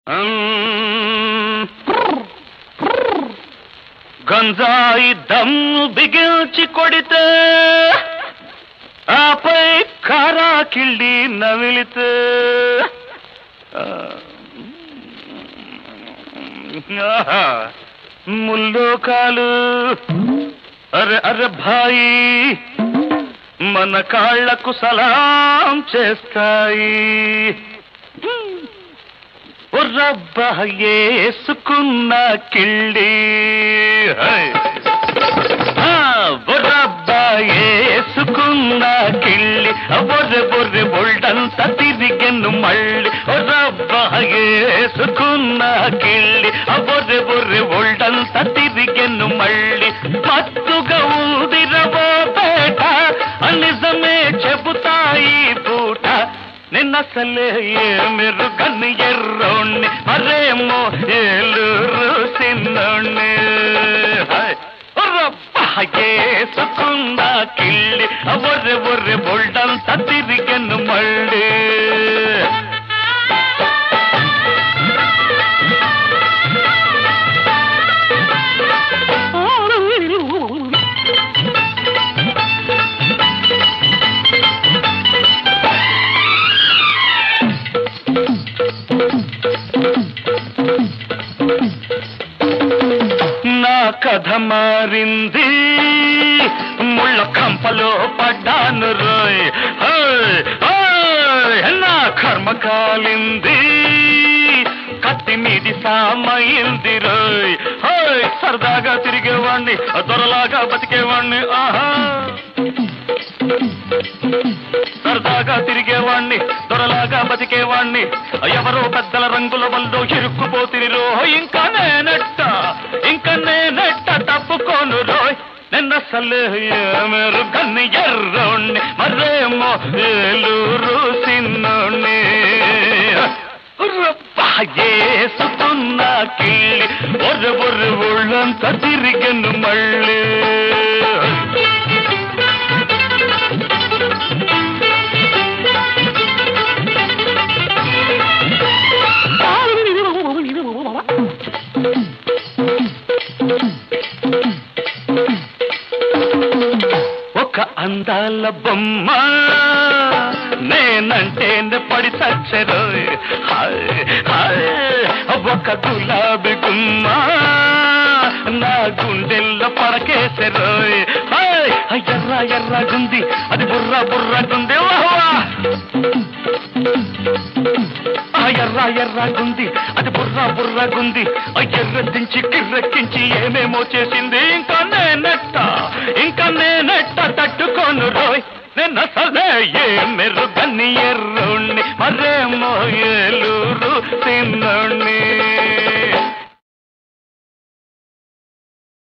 గంజాయి దమ్ము బిగించి కొడితే ఆపై కారా కిళ్ళి నవిలితే ఆ, ఆహా, ముల్లోకాలు అరే అరే భాయి మన కాళ్లకు సలాం చేస్తాయి రబ్బా ఏసుకున్న కిళ్ళి హై. ఆ, బొర్రబ్బా ఏసుకున్న కిళ్ళి బొర్రె బొర్రె బొల్డంత తిరిగెను మళ్ళీ రబ్బా ఏసుకున్న కిళ్ళి బొర్రె బొర్రె బొల్డంత తిరిగెను మళ్ళీ మత్తుగా ఊదిరవో పేట నిజమే చెబుతాయి పూట నిన్నసలే మీరు కన్ను ఎర్రోణ్ణి మరేమో ఏలూరు సిన్నోణ్ణి ఏసుకున్న కిళ్ళి ఒర్రె ఒర్రె బొల్డంత తిరిగను మళ్ళీ నా కథ మారింది ముళ్ళ కంపలో పడ్డాను రోయ్ హోయ్, హోయ్, నా కర్మ కాలింది కత్తి మీది సామైంది రోయ్ హోయ్ సరదాగా తిరిగేవాణ్ణి దొరలాగా బతికేవాణ్ణి ఆహా సరదాగా తిరిగేవాణ్ణి దొరలాగా బతికేవాణ్ణి ఎవరో పెద్దల రంగుల వల్లో ఇరుక్కుపోతిని రో ఇంకా నేనెట్ట ఇంకా నేనెట్ట తప్పుకోను రోయ్ నిన్న సలే మీరు కన్ను ఎర్రోణ్ణి మరేమో ఏలూరు సిన్నోణ్ణి ఏసుకున్న కిళ్ళి ఒర్రె ఒర్రె ఒళ్ళంతా తిరిగను మళ్ళీ ఒక అందాల బొమ్మ నేనంటే పడి చచ్చరు ఒక గులాబీ గుమ్మ నా గుండెల్లో పడకేసరు ఎర్ర ఎర్రగుంది అది బుర్ర బుర్రగుంది వాహ్ ఆ ఎర్ర ఎర్రగుంది అది బుర్ర బుర్రగుంది ఆ ఎర్రెత్తించి కిర్రెక్కించి ఏమేమో చేసింది ఇంకా నేనెట్ట ఇంకా నేనెట్ట తట్టుకోను రోయ్ నిన్న సదే ఏ మెరుగని ఎర్రుణ్ణి మరేమో ఏలూరు